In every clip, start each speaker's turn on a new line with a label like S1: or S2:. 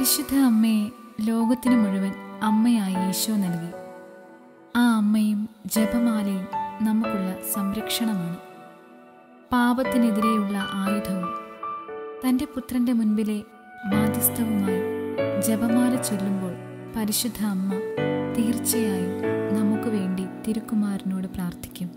S1: പരിശുദ്ധ അമ്മയെ ലോകത്തിന് മുഴുവൻ അമ്മയായി ഈശോ നൽകി ആ അമ്മയും ജപമാലയും നമുക്കുള്ള സംരക്ഷണമാണ് പാപത്തിനെതിരെയുള്ള ആയുധവും തൻ്റെ പുത്രന്റെ മുൻപിലെ മാധ്യസ്ഥവുമായി ജപമാല ചൊല്ലുമ്പോൾ പരിശുദ്ധ അമ്മ തീർച്ചയായും നമുക്ക് വേണ്ടി തിരുക്കുമാരനോട് പ്രാർത്ഥിക്കും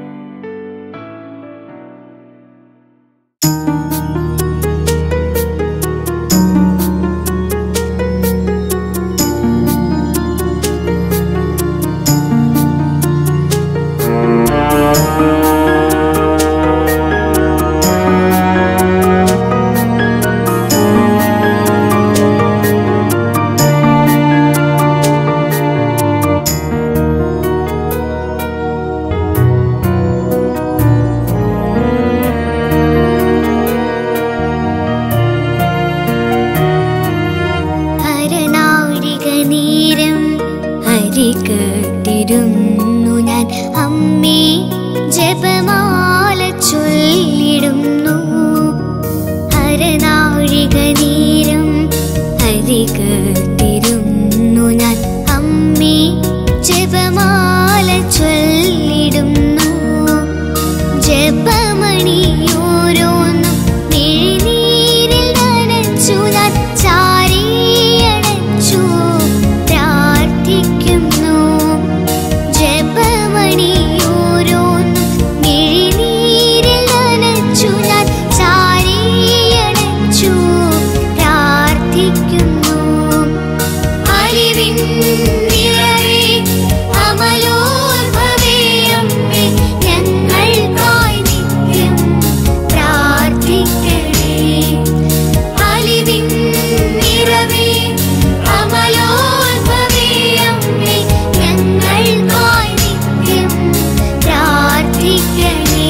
S2: ഹരനാഴിക നേരം ഹരികത്തിരുന്നു ഞാൻ അമ്മേ ജപമാല ചൊല്ലിടുന്നു ഹരനാഴിക നേരം ഹരികത്തിരുന്നു ഞാൻ അമ്മേ ജപമാല ചൊല്ലിടുന്നു ജപമണിയോരോന്നും മിഴിനീരിൽ നനച്ചു ഞാൻ ചാരിയടച്ചു പ്രാർത്ഥിക്കുന്നു ജപമണിയോരോന്നും മിഴിനീരിൽ നനച്ചു ഞാൻ ചാരിയടച്ചു പ്രാർത്ഥിക്കുന്നു അലിവിൻ നിറവേ അമലോത്ഭവേ അമ്മേ ഞങ്ങൾക്കായി നിത്യം പ്രാർത്ഥിക്കണേ അലിവിൻ നിറവേ അമലോത്ഭവേ അമ്മേ ഞങ്ങൾക്കായി നിത്യം പ്രാർത്ഥിക്കണേ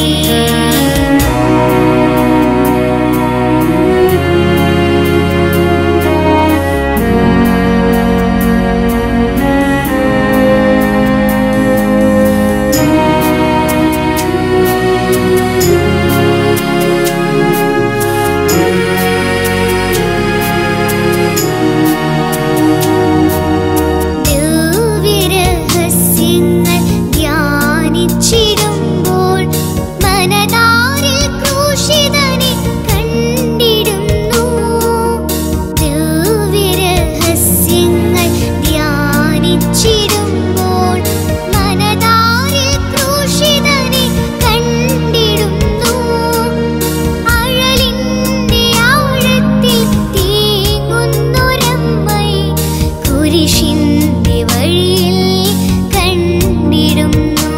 S2: ദിവ്യരഹസ്യങ്ങൾ ധ്യാനിച്ചിടുമ്പോൾ മനതാരിൽ ക്രൂശിതനെ കണ്ടിടുന്നു ദിവ്യരഹസ്യങ്ങൾ ധ്യാനിച്ചിടുമ്പോൾ മനതാരിൽ ക്രൂശിതനെ കണ്ടിടുന്നു അഴലിന്റെ ആഴത്തിൽ തേങ്ങുന്നൊരമ്മൈ കുരിശിന്റെ വഴിയിൽ കണ്ടിടുന്നു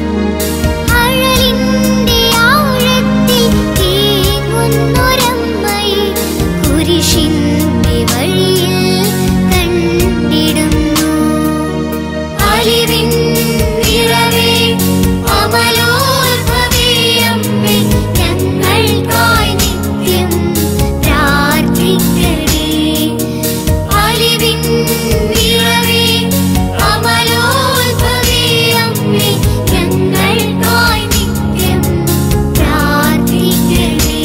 S2: അഴലിന്റെ ആഴത്തിൽ തേങ്ങുന്നൊരമ്മൈ കുരിശിന്റെ വഴിയിൽ കണ്ടിടുന്നു അലിവിൻ നിറവേ അമലോത്ഭവേ അമ്മേ ഞങ്ങൾക്കായി നിത്യം പ്രാർത്ഥിക്കണേ അലിവിൻ നിറവേ അമലോത്ഭവേ അമ്മേ ഞങ്ങൾക്കായി നിത്യം പ്രാർത്ഥിക്കണേ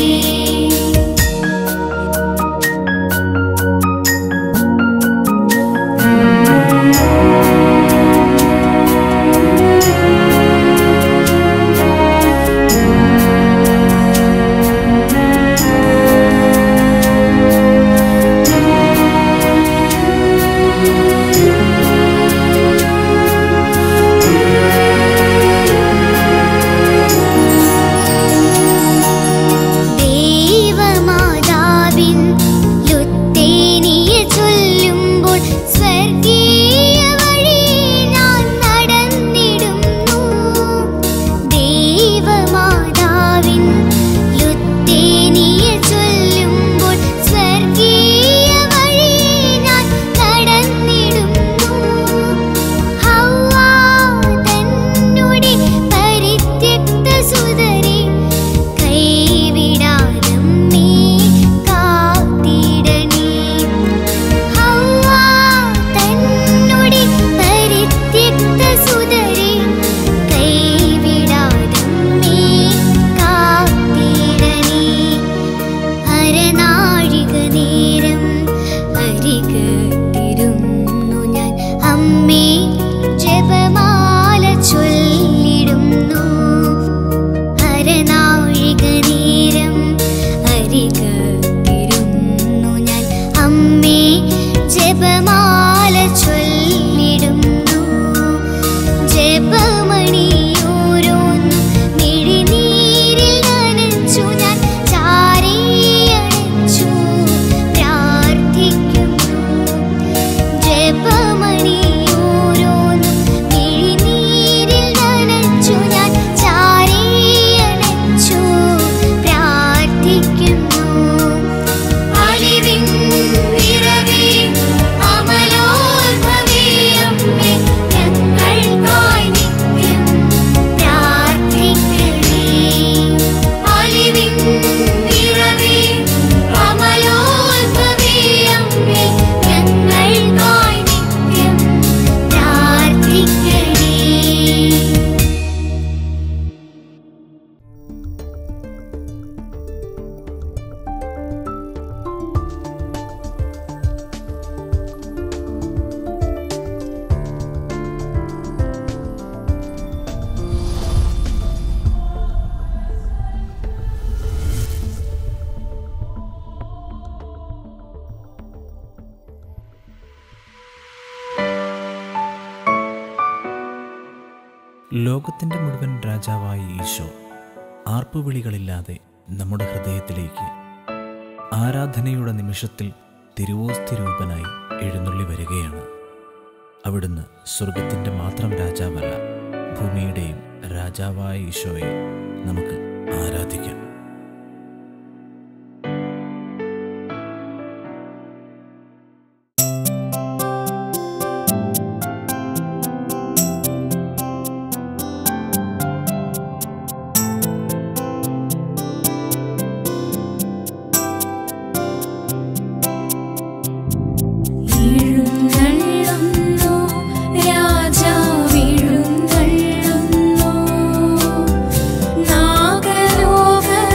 S3: ലോകത്തിൻ്റെ മുഴുവൻ രാജാവായ ഈശോ ആർപ്പുവിളികളില്ലാതെ നമ്മുടെ ഹൃദയത്തിലേക്ക് ആരാധനയുടെ നിമിഷത്തിൽ തിരുവോസ്തിരൂപനായി എഴുന്നള്ളി വരികയാണ് അവിടുന്ന് സ്വർഗത്തിൻ്റെ മാത്രം രാജാവല്ല ഭൂമിയുടെയും രാജാവായ ഈശോയെ നമുക്ക് ആരാധിക്കാം
S2: എഴുന്നള്ളുന്നു രാജാവെഴുന്നള്ളുന്നു നാഗലോകനാഥൻ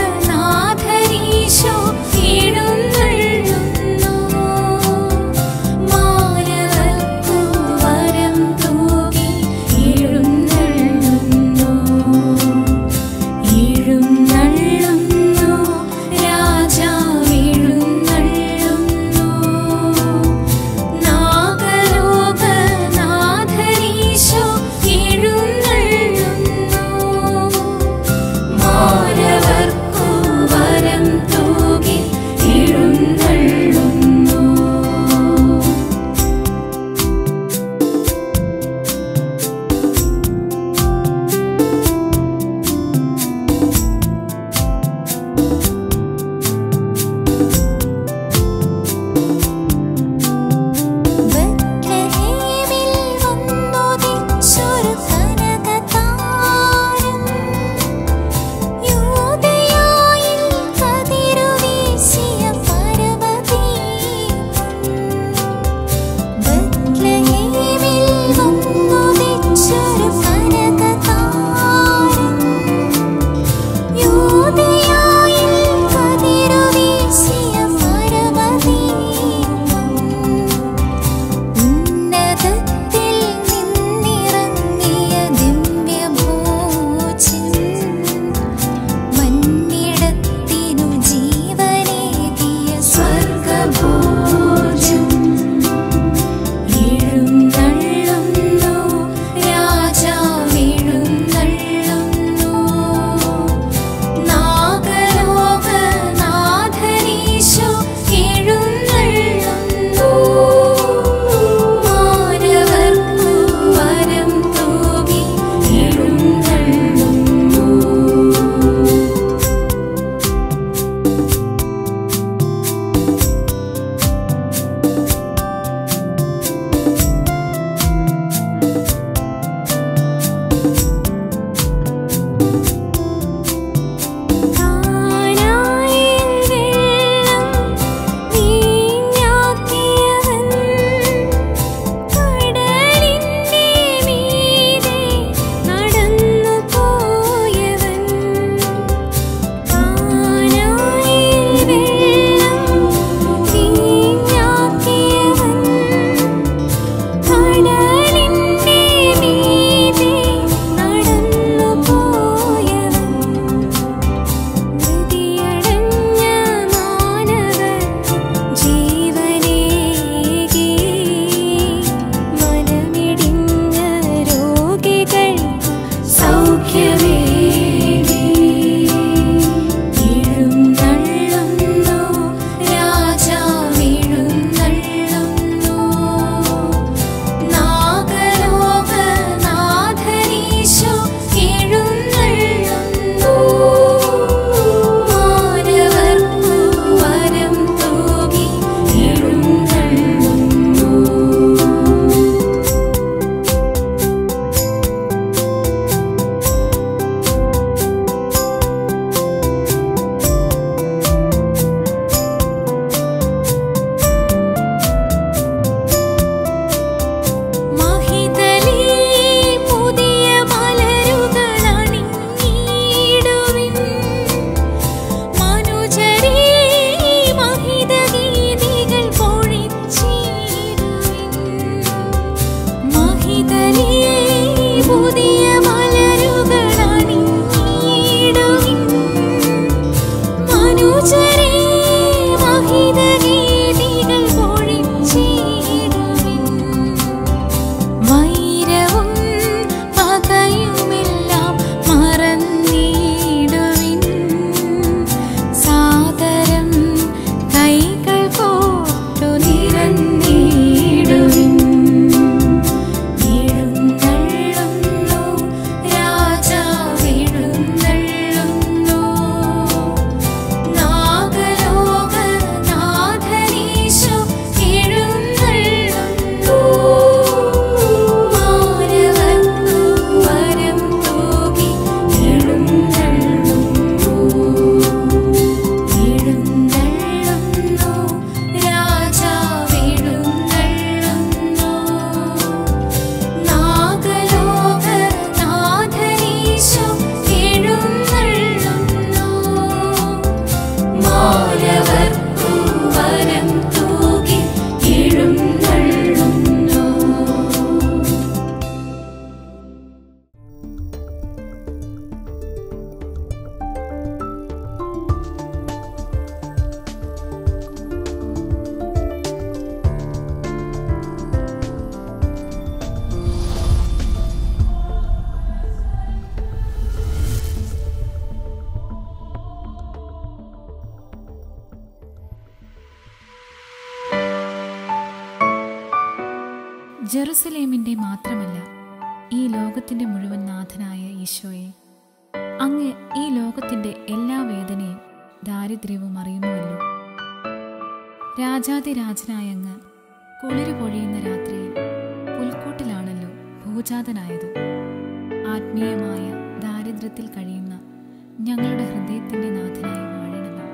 S1: ജെറുസലേമിൻ്റെ മാത്രമല്ല ഈ ലോകത്തിൻ്റെ മുഴുവൻ നാഥനായ ഈശോയെ അങ്ങ് ഈ ലോകത്തിൻ്റെ എല്ലാ വേദനയും ദാരിദ്ര്യവും അറിയുന്നുവല്ലോ രാജാതിരാജനായ അങ്ങ് കുളിര് പൊഴിയുന്ന രാത്രിയിൽ പുൽക്കൂട്ടിലാണല്ലോ ഭൂജാതനായത് ആത്മീയമായ ദാരിദ്ര്യത്തിൽ കഴിയുന്ന ഞങ്ങളുടെ ഹൃദയത്തിൻ്റെ നാഥനായി വാഴണമേ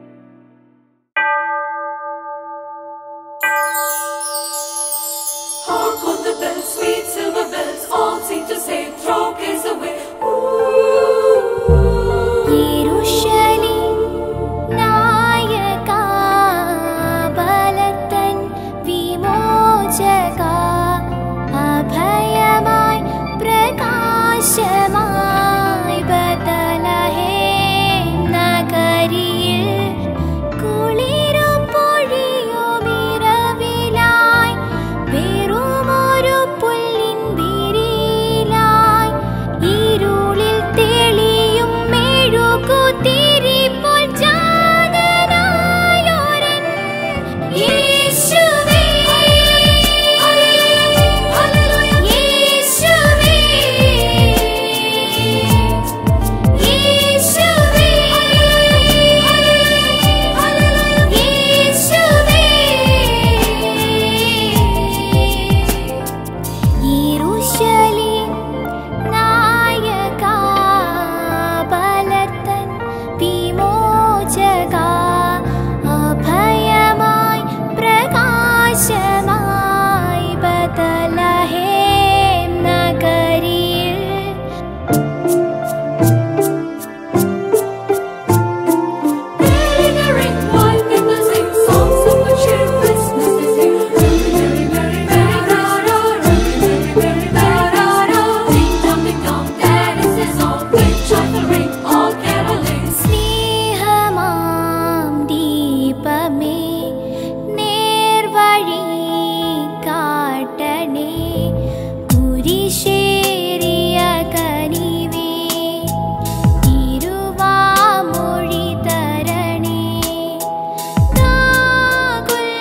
S4: Hark on the bells, sweet silver bells, all seem to say, throw cares away.
S2: യെരൂശലേം നായകാ ബലത്തൻ വിമോചക അഭയമായി പ്രകാശമായി ബദലഹേം നഗരിയിൽ കുളിരും പൊഴിയും ഇരവിലായി വെറുമൊരു പുല്ലിൻ വിരിയിലായി ഇരുളിൽ തെളിയും മെഴുകുതിരിപ്പോൾ ജാതനായോരൻ യേശുവേ യേശുവേ യേശുവേ യേശുവേ യെരൂശലേം നായകാ ബലത്തൻ വിമോചക അഭയമായി പ്രകാശമായി ബദലഹേം നഗരിയിൽ
S4: Bells are ring, white people sing songs of good cheer. Christmas is here. Merry, merry, merry, ra-ra. Merry, merry, merry, ra-ra. Ding dong, ding dong, that is the song. With joyful ring, all caroling.
S2: സ്നേഹമാം ദീപമേ നേർവഴി കാട്ടണേ കുരിശേറിയ കനിവേ തിരുവാമൊഴി തരണേ താകുൽ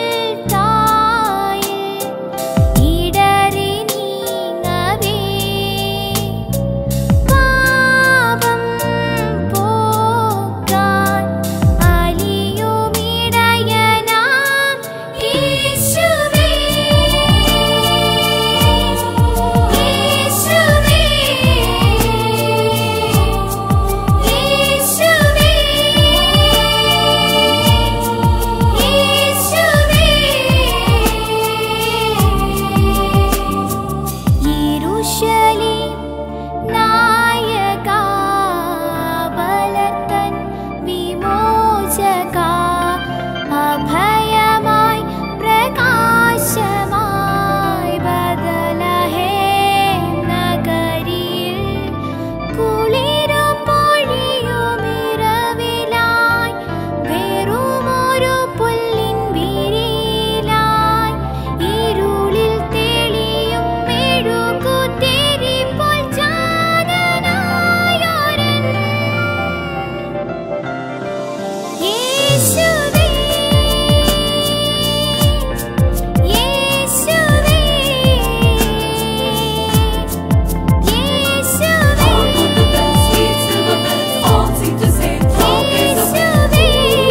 S2: തായിൽ ഇടറി നീങ്ങവേ പാപം പോക്കാൻ അലിയുമിടയനാം യേശുവേ യേശുവേ യേശുവേ യേശുവേ യെരൂശലേം നായകാ ബലത്തൻ വിമോചക അഭയമായി പ്രകാശമായി Bethlehem നഗരിയിൽ കുളിരും പൊഴിയും ഇരവിലായി വെറുമൊരു പുല്ലിൻ വിരിയിലായി ഇരുളിൽ തെളിയും മെഴുകുതിരിപ്പോൾ ജാതനായോരൻ യേശുവേ യേശുവേ യേശുവേ
S4: Hark on the bells, sweet silver bells, all seem to say, throw cares away.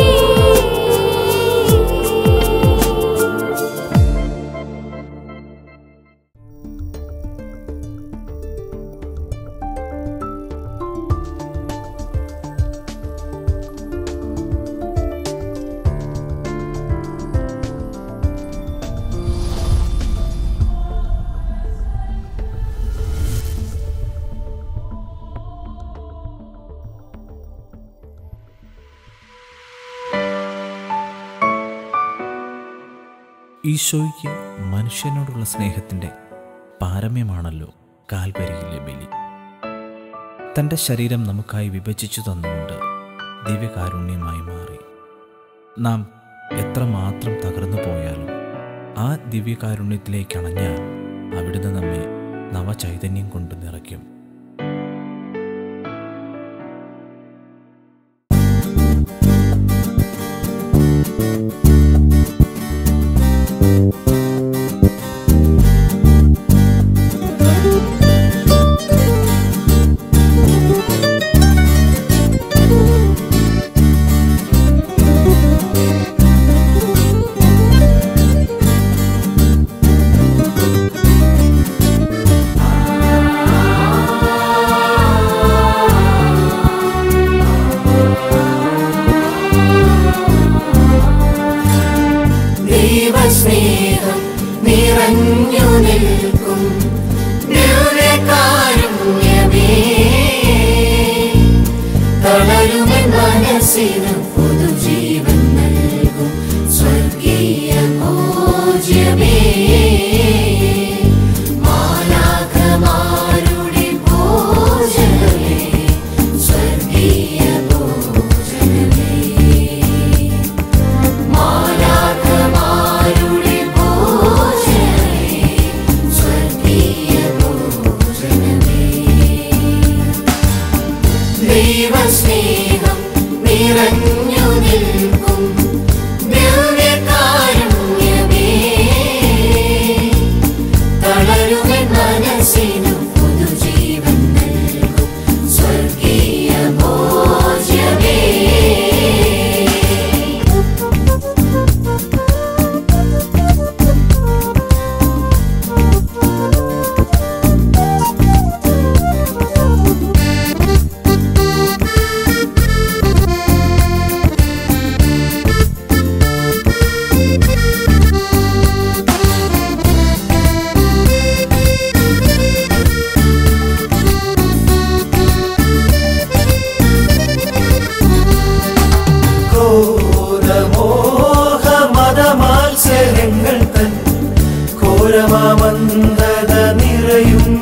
S3: ഈശോയ്ക്ക് മനുഷ്യനോടുള്ള സ്നേഹത്തിൻ്റെ പാരമ്യമാണല്ലോ കാൽവരിയിലെ ബലി തൻ്റെ ശരീരം നമുക്കായി വിഭജിച്ചു തന്നുകൊണ്ട് ദിവ്യകാരുണ്യമായി മാറി നാം എത്രമാത്രം തകർന്നു പോയാലും ആ ദിവ്യകാരുണ്യത്തിലേക്ക് അണഞ്ഞാൽ അവിടുന്ന് നമ്മെ നവചൈതന്യം കൊണ്ട് നിറയ്ക്കും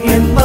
S5: എൻ